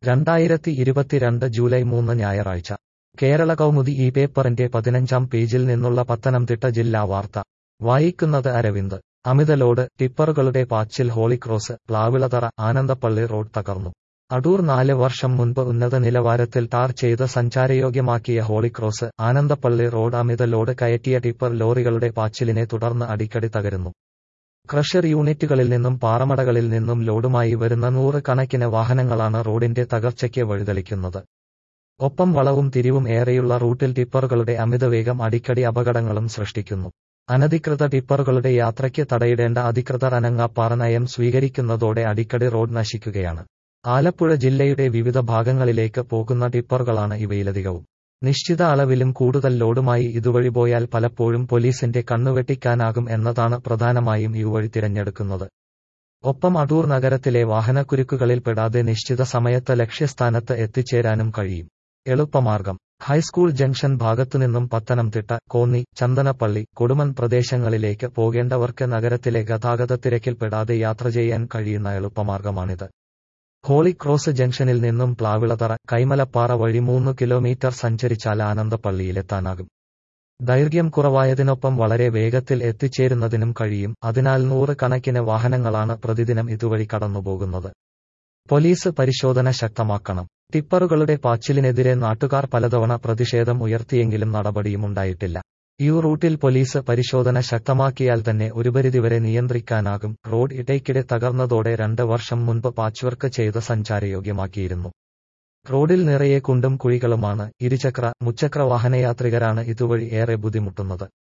രണ്ടായിരത്തി ഇരുപത്തിരണ്ട് ജൂലൈ മൂന്ന് ഞായറാഴ്ച കേരള കൗമുദി ഈ പേപ്പറിന്റെ പതിനഞ്ചാം പേജിൽ നിന്നുള്ള പത്തനംതിട്ട ജില്ലാ വാർത്ത വായിക്കുന്നത് അരവിന്ദ് അമിതലോഡ് ടിപ്പറുകളുടെ പാച്ചിൽ ഹോളിക്രോസ് പ്ലാവിളതറ ആനന്ദപ്പള്ളി റോഡ് തകർന്നു അടൂർ നാല് വർഷം മുൻപ് ഉന്നത നിലവാരത്തിൽ ടാർ ചെയ്ത് സഞ്ചാരയോഗ്യമാക്കിയ ഹോളിക്രോസ് ആനന്ദപ്പള്ളി റോഡ് അമിത ലോഡ് കയറ്റിയ ടിപ്പർ ലോറികളുടെ പാച്ചിലിനെ തുടർന്ന് അടിക്കടി തകരുന്നു ക്രഷർ യൂണിറ്റുകളിൽ നിന്നും പാറമടകളിൽ നിന്നും ലോഡുമായി വരുന്ന നൂറ് കണക്കിന് വാഹനങ്ങളാണ് റോഡിന്റെ തകർച്ചയ്ക്ക് വഴിതെളിക്കുന്നത് ഒപ്പം വളവും തിരിവും ഏറെയുള്ള റൂട്ടിൽ ടിപ്പറുകളുടെ അമിതവേഗം അടിക്കടി അപകടങ്ങളും സൃഷ്ടിക്കുന്നു അനധികൃത ടിപ്പറുകളുടെ യാത്രയ്ക്ക് തടയിടേണ്ട അധികൃതർ അനങ്ങാപ്പാറ നയം സ്വീകരിക്കുന്നതോടെ അടിക്കടി റോഡ് നശിക്കുകയാണ് ആലപ്പുഴ ജില്ലയുടെ വിവിധ ഭാഗങ്ങളിലേക്ക് പോകുന്ന ടിപ്പറുകളാണ് ഇവയിലധികവും നിശ്ചിത അളവിലും കൂടുതൽ ലോഡുമായി ഇതുവഴി പോയാൽ പലപ്പോഴും പോലീസിന്റെ കണ്ണുവെട്ടിക്കാനാകും എന്നതാണ് പ്രധാനമായും ഇവഴി തിരഞ്ഞെടുക്കുന്നത് ഒപ്പം അടൂർ നഗരത്തിലെ വാഹനക്കുരുക്കുകളിൽ പെടാതെ നിശ്ചിത സമയത്ത് ലക്ഷ്യസ്ഥാനത്ത് എത്തിച്ചേരാനും കഴിയും എളുപ്പമാർഗം ഹൈസ്കൂൾ ജംഗ്ഷൻ ഭാഗത്തുനിന്നും പത്തനംതിട്ട കോന്നി ചന്ദനപ്പള്ളി കൊടുമൺ പ്രദേശങ്ങളിലേക്ക് പോകേണ്ടവർക്ക് നഗരത്തിലെ ഗതാഗതത്തിരക്കിൽ പെടാതെ യാത്ര ചെയ്യാൻ കഴിയുന്ന എളുപ്പമാർഗമാണിത് ഹോളി ക്രോസ് ജംഗ്ഷനിൽ നിന്നും പ്ലാവിളതറ കൈമലപ്പാറ വഴി മൂന്ന് കിലോമീറ്റർ സഞ്ചരിച്ചാൽ ആനന്ദപ്പള്ളിയിലെത്താനാകും ദൈർഘ്യം കുറവായതിനൊപ്പം വളരെ വേഗത്തിൽ എത്തിച്ചേരുന്നതിനും കഴിയും അതിനാൽ നൂറ് കണക്കിന് വാഹനങ്ങളാണ് പ്രതിദിനം ഇതുവഴി കടന്നുപോകുന്നത് പോലീസ് പരിശോധന ശക്തമാക്കണം ടിപ്പറുകളുടെ പാച്ചിലിനെതിരെ നാട്ടുകാർ പലതവണ പ്രതിഷേധം ഉയർത്തിയെങ്കിലും നടപടിയുമുണ്ടായിട്ടില്ല ഈ റൂട്ടിൽ പോലീസ് പരിശോധന ശക്തമാക്കിയാൽ തന്നെ ഒരു പരിധിവരെ നിയന്ത്രിക്കാനാകും റോഡ് ഇടയ്ക്കിടെ തകർന്നതോടെ രണ്ട് വർഷം മുൻപ് പാച്ച്വർക്ക് ചെയ്ത് സഞ്ചാരയോഗ്യമാക്കിയിരുന്നു റോഡിൽ നിറയെ കുണ്ടും കുഴികളുമാണ് ഇരുചക്ര മുച്ചക്ര വാഹനയാത്രികരാണ് ഇതുവഴി ഏറെ ബുദ്ധിമുട്ടുന്നത്